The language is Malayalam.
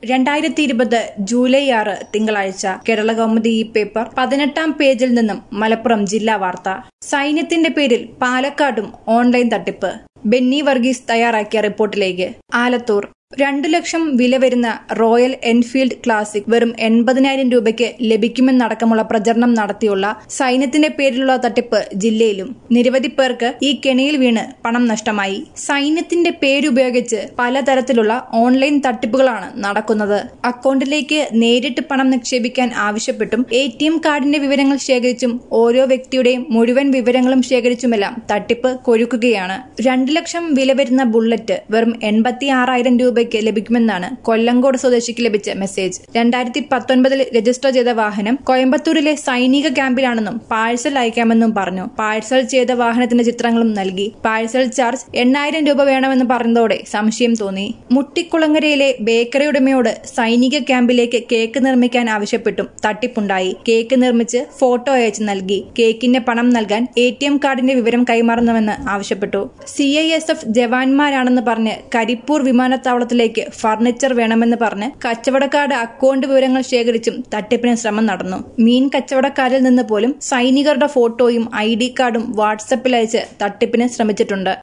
രണ്ടായിരത്തി ഇരുപത് ജൂലൈ ആറ് തിങ്കളാഴ്ച കേരള കൗമുദി ഈ പേപ്പർ പതിനെട്ടാം പേജിൽ നിന്നും മലപ്പുറം ജില്ലാ വാർത്ത സൈന്യത്തിന്റെ പേരിൽ പാലക്കാടും ഓൺലൈൻ തട്ടിപ്പ് ബെന്നി വർഗീസ് തയ്യാറാക്കിയ റിപ്പോർട്ടിലേക്ക് ആലത്തൂർ രണ്ടു ലക്ഷം വില വരുന്ന റോയൽ എൻഫീൽഡ് ക്ലാസിക് വെറും എൺപതിനായിരം രൂപയ്ക്ക് ലഭിക്കുമെന്നടക്കമുള്ള പ്രചരണം നടത്തിയുള്ള സൈന്യത്തിന്റെ പേരിലുള്ള തട്ടിപ്പ് ജില്ലയിലും നിരവധി പേർക്ക് ഈ കെണിയിൽ വീണ് പണം നഷ്ടമായി സൈന്യത്തിന്റെ പേരുപയോഗിച്ച് പലതരത്തിലുള്ള ഓൺലൈൻ തട്ടിപ്പുകളാണ് നടക്കുന്നത് അക്കൗണ്ടിലേക്ക് നേരിട്ട് പണം നിക്ഷേപിക്കാൻ ആവശ്യപ്പെട്ടും എ ടി എം കാർഡിന്റെ വിവരങ്ങൾ ശേഖരിച്ചും ഓരോ വ്യക്തിയുടെയും മുഴുവൻ വിവരങ്ങളും ശേഖരിച്ചുമെല്ലാം തട്ടിപ്പ് കൊഴുക്കുകയാണ് രണ്ടു ലക്ഷം വില വരുന്ന ബുള്ളറ്റ് വെറും എൺപത്തി ആറായിരം രൂപയ്ക്ക് ലഭിക്കുമെന്നാണ് കൊല്ലങ്കോട് സ്വദേശിക്ക് ലഭിച്ച മെസ്സേജ് രണ്ടായിരത്തി പത്തൊൻപതിൽ രജിസ്റ്റർ ചെയ്ത വാഹനം കോയമ്പത്തൂരിലെ സൈനിക ക്യാമ്പിലാണെന്നും പാഴ്സൽ അയക്കാമെന്നും പറഞ്ഞു പാഴ്സൽ ചെയ്ത വാഹനത്തിന്റെ ചിത്രങ്ങളും നൽകി പാഴ്സൽ ചാർജ് എണ്ണായിരം രൂപ വേണമെന്ന് പറഞ്ഞതോടെ സംശയം തോന്നി മുട്ടിക്കുളങ്ങരയിലെ ബേക്കറി ഉടമയോട് സൈനിക ക്യാമ്പിലേക്ക് കേക്ക് നിർമ്മിക്കാൻ ആവശ്യപ്പെട്ടും തട്ടിപ്പുണ്ടായി കേക്ക് നിർമ്മിച്ച് ഫോട്ടോ അയച്ച് നൽകി കേക്കിന്റെ പണം നൽകാൻ എ ടി എം കാർഡിന്റെ വിവരം കൈമാറണമെന്ന് ആവശ്യപ്പെട്ടു സി ഐ എസ് എഫ് ജവാന്മാരാണെന്ന് പറഞ്ഞ് കരിപ്പൂർ വിമാനത്താവളത്തിലേക്ക് ഫർണിച്ചർ വേണമെന്ന് പറഞ്ഞ് കച്ചവടക്കാരുടെ അക്കൗണ്ട് വിവരങ്ങൾ ശേഖരിച്ചും തട്ടിപ്പിന് ശ്രമം നടന്നു മീൻ കച്ചവടക്കാരിൽ നിന്ന് പോലും സൈനികരുടെ ഫോട്ടോയും ഐ ഡി കാർഡും വാട്സപ്പിൽ അയച്ച് തട്ടിപ്പിന് ശ്രമിച്ചിട്ടുണ്ട്